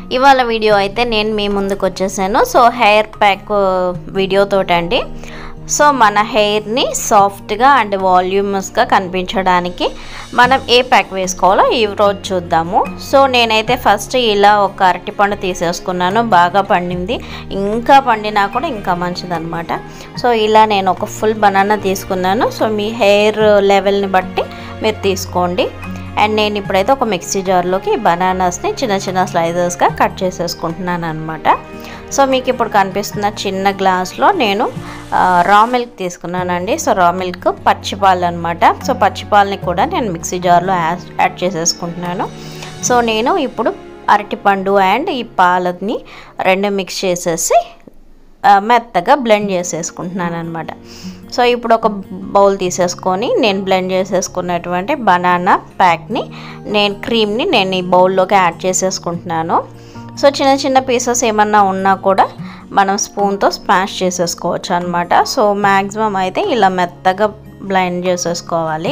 ఇవాళ వీడియో అయితే నేను మీ ముందుకు వచ్చేసాను సో హెయిర్ ప్యాక్ వీడియోతోటండి సో మన హెయిర్ని సాఫ్ట్గా అండ్ వాల్యూమస్గా కనిపించడానికి మనం ఏ ప్యాక్ వేసుకోవాలో ఈ రోజు చూద్దాము సో నేనైతే ఫస్ట్ ఇలా ఒక అరటిపండు తీసేసుకున్నాను బాగా పండింది ఇంకా పండినా కూడా ఇంకా మంచిదన్నమాట సో ఇలా నేను ఒక ఫుల్ బనానా తీసుకున్నాను సో మీ హెయిర్ లెవెల్ని బట్టి మీరు తీసుకోండి అండ్ నేను ఇప్పుడైతే ఒక మిక్సీ జార్లోకి బనానాస్ని చిన్న చిన్న స్లైజెస్గా కట్ చేసేసుకుంటున్నాను అనమాట సో మీకు ఇప్పుడు కనిపిస్తున్న చిన్న గ్లాస్లో నేను రా మిల్క్ తీసుకున్నానండి సో రా మిల్క్ పచ్చిపాలు అనమాట సో పచ్చిపాలని కూడా నేను మిక్సీ జార్లో యాడ్ చేసేసుకుంటున్నాను సో నేను ఇప్పుడు అరటిపండు అండ్ ఈ పాలని రెండు మిక్స్ చేసేసి మెత్తగా బ్లెండ్ చేసేసుకుంటున్నాను అనమాట సో ఇప్పుడు ఒక బౌల్ తీసేసుకొని నేను బ్లెండ్ చేసేసుకున్నటువంటి బనానా ప్యాక్ని నేను క్రీమ్ని నేను ఈ బౌల్లోకి యాడ్ చేసేసుకుంటున్నాను సో చిన్న చిన్న పీసెస్ ఏమన్నా ఉన్నా కూడా మనం స్పూన్తో స్మాష్ చేసేసుకోవచ్చు అనమాట సో మ్యాక్సిమం అయితే ఇలా మెత్తగా బ్లెండ్ చేసేసుకోవాలి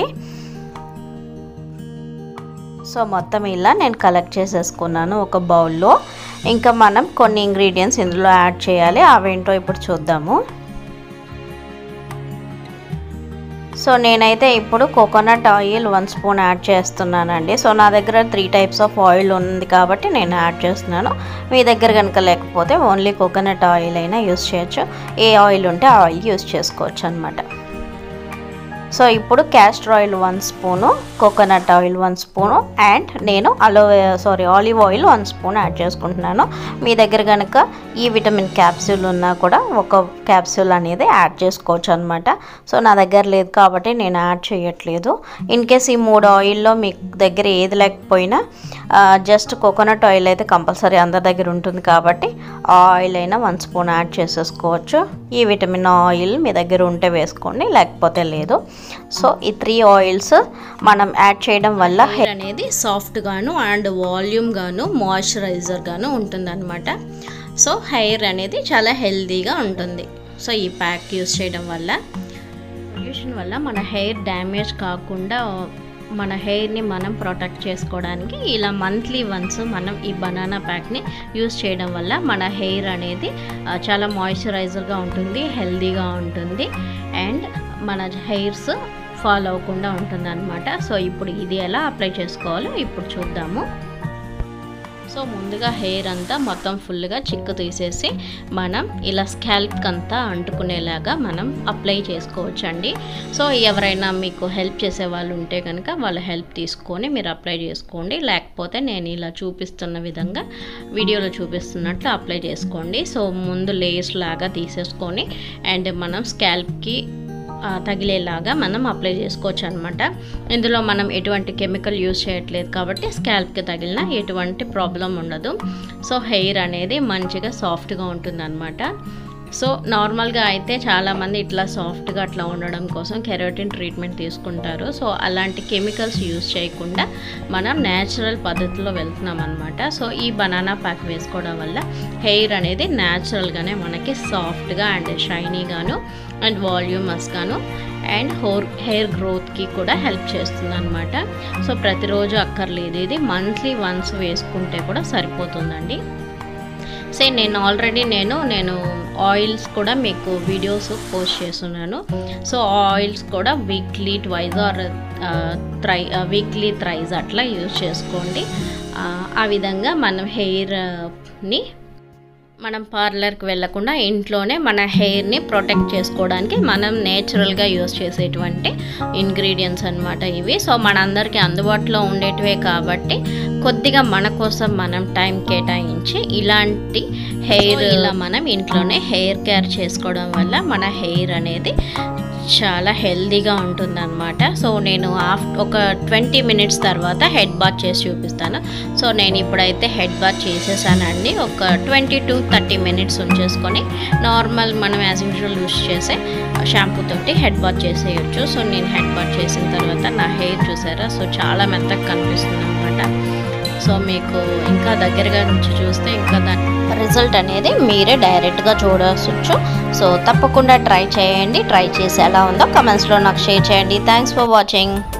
సో మొత్తం ఇలా నేను కలెక్ట్ చేసేసుకున్నాను ఒక బౌల్లో ఇంకా మనం కొన్ని ఇంగ్రీడియంట్స్ ఇందులో యాడ్ చేయాలి అవేంటో ఇప్పుడు చూద్దాము సో నేనైతే ఇప్పుడు coconut oil one spoon add చేస్తున్నానండి సో నా దగ్గర త్రీ టైప్స్ ఆఫ్ ఆయిల్ ఉంది కాబట్టి నేను యాడ్ చేస్తున్నాను మీ దగ్గర కనుక లేకపోతే ఓన్లీ కోకోనట్ ఆయిల్ అయినా యూస్ చేయొచ్చు ఏ ఆయిల్ ఉంటే ఆ ఆయిల్ యూస్ చేసుకోవచ్చు అనమాట సో ఇప్పుడు castor oil one spoon coconut oil one spoon and నేను aloe sorry olive oil one spoon add చేసుకుంటున్నాను మీ దగ్గర కనుక ఈ విటమిన్ క్యాప్సూల్ ఉన్నా కూడా ఒక క్యాప్సూల్ అనేది యాడ్ చేసుకోవచ్చు అనమాట సో నా దగ్గర లేదు కాబట్టి నేను యాడ్ చేయట్లేదు ఇన్ కేస్ ఈ మూడు ఆయిల్లో మీ దగ్గర ఏది లేకపోయినా జస్ట్ కోకోనట్ ఆయిల్ అయితే కంపల్సరీ అందరి దగ్గర ఉంటుంది కాబట్టి ఆ ఆయిల్ అయినా వన్ స్పూన్ యాడ్ చేసేసుకోవచ్చు ఈ విటమిన్ ఆయిల్ మీ దగ్గర ఉంటే వేసుకోండి లేకపోతే లేదు సో ఈ త్రీ ఆయిల్స్ మనం యాడ్ చేయడం వల్ల హెయిర్ అనేది సాఫ్ట్గాను అండ్ వాల్యూమ్గాను మాయిశ్చరైజర్గాను ఉంటుందన్నమాట సో హెయిర్ అనేది చాలా హెల్తీగా ఉంటుంది సో ఈ ప్యాక్ యూస్ చేయడం వల్ల పొల్యూషన్ వల్ల మన హెయిర్ డ్యామేజ్ కాకుండా మన హెయిర్ని మనం ప్రొటెక్ట్ చేసుకోవడానికి ఇలా మంత్లీ వన్స్ మనం ఈ బనానా ప్యాక్ని యూస్ చేయడం వల్ల మన హెయిర్ అనేది చాలా మాయిశ్చరైజర్గా ఉంటుంది హెల్తీగా ఉంటుంది అండ్ మన హెయిర్స్ ఫాల్ అవ్వకుండా ఉంటుంది అనమాట సో ఇప్పుడు ఇది ఎలా అప్లై చేసుకోవాలో ఇప్పుడు చూద్దాము సో ముందుగా హెయిర్ అంతా మొత్తం ఫుల్గా చిక్కు తీసేసి మనం ఇలా స్కాల్ప్కి అంతా అంటుకునేలాగా మనం అప్లై చేసుకోవచ్చండి సో ఎవరైనా మీకు హెల్ప్ చేసే వాళ్ళు ఉంటే కనుక వాళ్ళ హెల్ప్ తీసుకొని మీరు అప్లై చేసుకోండి లేకపోతే నేను ఇలా చూపిస్తున్న విధంగా వీడియోలో చూపిస్తున్నట్లు అప్లై చేసుకోండి సో ముందు లేయర్స్ లాగా తీసేసుకొని అండ్ మనం స్కాల్ప్కి తగిలేలాగా మనం అప్లై చేసుకోవచ్చు అనమాట ఇందులో మనం ఎటువంటి కెమికల్ యూజ్ చేయట్లేదు కాబట్టి స్కాల్ప్కి తగిలిన ఎటువంటి ప్రాబ్లం ఉండదు సో హెయిర్ అనేది మంచిగా సాఫ్ట్గా ఉంటుందన్నమాట సో నార్మల్గా అయితే చాలామంది ఇట్లా సాఫ్ట్గా అట్లా ఉండడం కోసం కెరోటిన్ ట్రీట్మెంట్ తీసుకుంటారు సో అలాంటి కెమికల్స్ యూజ్ చేయకుండా మనం న్యాచురల్ పద్ధతిలో వెళ్తున్నాం అనమాట సో ఈ బనానా ప్యాక్ వేసుకోవడం వల్ల హెయిర్ అనేది న్యాచురల్గానే మనకి సాఫ్ట్గా అండ్ షైనీగాను అండ్ వాల్యూమస్గాను అండ్ హోర్ హెయిర్ గ్రోత్కి కూడా హెల్ప్ చేస్తుంది అనమాట సో ప్రతిరోజు అక్కర్లేదు ఇది మంత్లీ వన్స్ వేసుకుంటే కూడా సరిపోతుందండి సే నేను ఆల్రెడీ నేను నేను ఆయిల్స్ కూడా మీకు వీడియోస్ పోస్ట్ చేస్తున్నాను సో ఆయిల్స్ కూడా weekly twice or thrice weekly thrice అట్లా యూజ్ చేసుకోండి ఆ విధంగా మనం హెయిర్ని మనం పార్లర్కి వెళ్ళకుండా ఇంట్లోనే మన హెయిర్ని ప్రొటెక్ట్ చేసుకోవడానికి మనం నేచురల్గా యూస్ చేసేటువంటి ఇంగ్రీడియంట్స్ అనమాట ఇవి సో మనందరికీ అందుబాటులో ఉండేటివే కాబట్టి కొద్దిగా మన కోసం మనం టైం కేటాయించి ఇలాంటి హెయిర్ ఇలా మనం ఇంట్లోనే హెయిర్ కేర్ చేసుకోవడం వల్ల మన హెయిర్ అనేది చాలా హెల్దీగా ఉంటుందన్నమాట సో నేను ఆఫ్ ఒక ట్వంటీ మినిట్స్ తర్వాత హెడ్ బాత్ చేసి చూపిస్తాను సో నేను ఇప్పుడైతే హెడ్ బాత్ చేసేసానండి ఒక ట్వంటీ టు థర్టీ మినిట్స్ ఉంచేసుకొని నార్మల్ మనం యాజ్ యూజువల్ యూస్ చేసే షాంపూ తోటి హెడ్ బాత్ చేసేయచ్చు సో నేను హెడ్ బాత్ చేసిన తర్వాత నా హెయిర్ చూసారా సో చాలా మెత్తగా కనిపిస్తుంది అనమాట సో మీకు ఇంకా దగ్గరగా నుంచి చూస్తే ఇంకా దాని రిజల్ట్ అనేది మీరే డైరెక్ట్గా చూడవచ్చు సో తప్పకుండా ట్రై చేయండి ట్రై చేసి ఎలా ఉందో కమెంట్స్లో నాకు షేర్ చేయండి థ్యాంక్స్ ఫర్ వాచింగ్